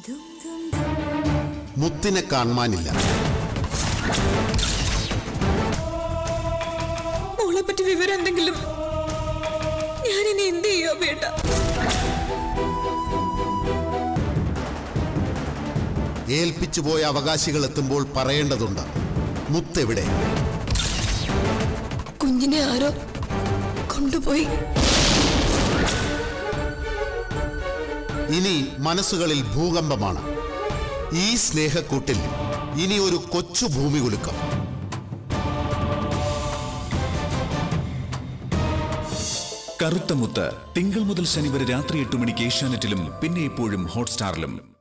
മുത്തിനെ കാണുവാനില്ല മോളെ പറ്റി വിവരം എന്തെങ്കിലും ഞാനിനി എന്ത് ചെയ്യോ ബേട്ട ഏൽപ്പിച്ചുപോയ അവകാശികൾ എത്തുമ്പോൾ പറയേണ്ടതുണ്ട് മുത്തെവിടെ കുഞ്ഞിനെ ആരോ കൊണ്ടുപോയി ഇനി മനസ്സുകളിൽ ഭൂകമ്പമാണ് ഈ സ്നേഹക്കൂട്ടിൽ ഇനി ഒരു കൊച്ചു ഭൂമി കുലുക്കം കറുത്ത മുത്ത് തിങ്കൾ മുതൽ ശനി വരെ രാത്രി എട്ട് മണിക്ക് ഏഷ്യാനെറ്റിലും പിന്നെ എപ്പോഴും ഹോട്ട്സ്റ്റാറിലും